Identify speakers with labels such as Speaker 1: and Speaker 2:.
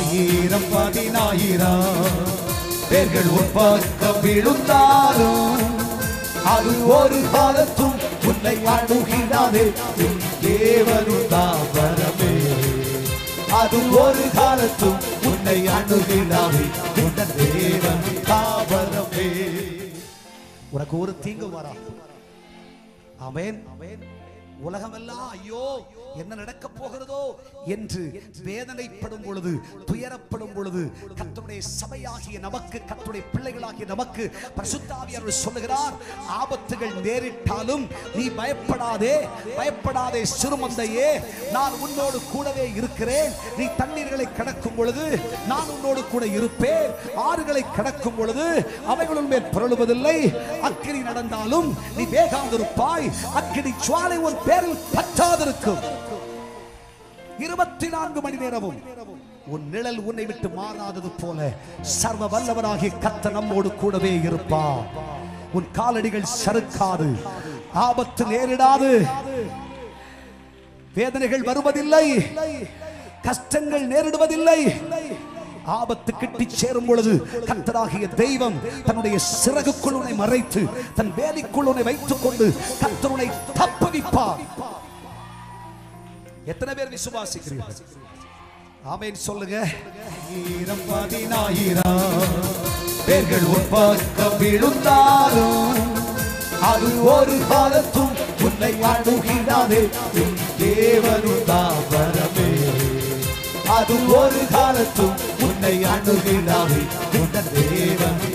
Speaker 1: ஆயிரம் பதினாயிரம் பேர்கள் உன் பக்கம் விழுந்தாலும் அது ஒரு காலத்தும் உன்னை அணுகினாதே உன் தேவனும் தாபரமே அது ஒரு காலத்தும் உன்னை அணுகினாதே உன் தேவன் தாபரமே உனக்கு ஒரு தீங்கு வரா ஆமென் உலகமெல்லாம் ஐயோ என்ன நடக்க போகிறதோ என்று வேதனைப்படும் பொழுது துயரப்படும் பொழுது கர்த்தருடைய சபையாகிய நமக்கு கர்த்தருடைய பிள்ளைகளாகிய நமக்கு பரிசுத்தாவியார் சொல்லுகிறார் ஆபத்துகள் நேரிட்டாலும் நீ பயப்படாதே பயப்படாதே சிறுமந்தையே நான் உன்னோடு கூடவே இருக்கிறேன் நீ தண்ணீர்களை கடக்கும் பொழுது நான் உன்னோடு கூட இருப்பேன் ஆறுகளை கடக்கும் பொழுது அவைகளுள் மேல் புரளுவதில்லை அக்கினி நடந்தாலும் நீ வேகாந்திருப்பாய் அக்கினி சுவாலை உன் பேரில் பற்றாதிருக்கும் இருபத்தி நான்கு மணி நேரமும் உன் நிழல் உன்னை விட்டு மாறாதது போல சர்வ வல்லவராகிய கத்த நம்மோடு கூடவே இருப்பார் உன் காலடிகள் சறுக்காது ஆபத்து நேரிடாது வேதனைகள் வருவதில்லை கஷ்டங்கள் நேரிடுவதில்லை ஆபத்து கிட்டி சேரும் பொழுது கர்த்தராகிய தெய்வம் தன்னுடைய சிறகுக்குள் உன்னை மறைத்து தன் வேலிக்குள் உன்னை வைத்துக் கொண்டு கர்த்தருனை தப்புவிப்பார் எத்தனை பேர் விசுவாசிக்கிறீர்கள் ஆமென் சொல்லுங்க ஆயிரம் பதினாயிரம் பேர்கள் உன் பக்கம் விழுந்தாலும் அது ஒரு காலத்தும் உன்னை அணுகினாதே உன் தேவனும் தாபரமே அது ஒரு காலத்தும் உன்னை அணுகினாதே உன் தேவன்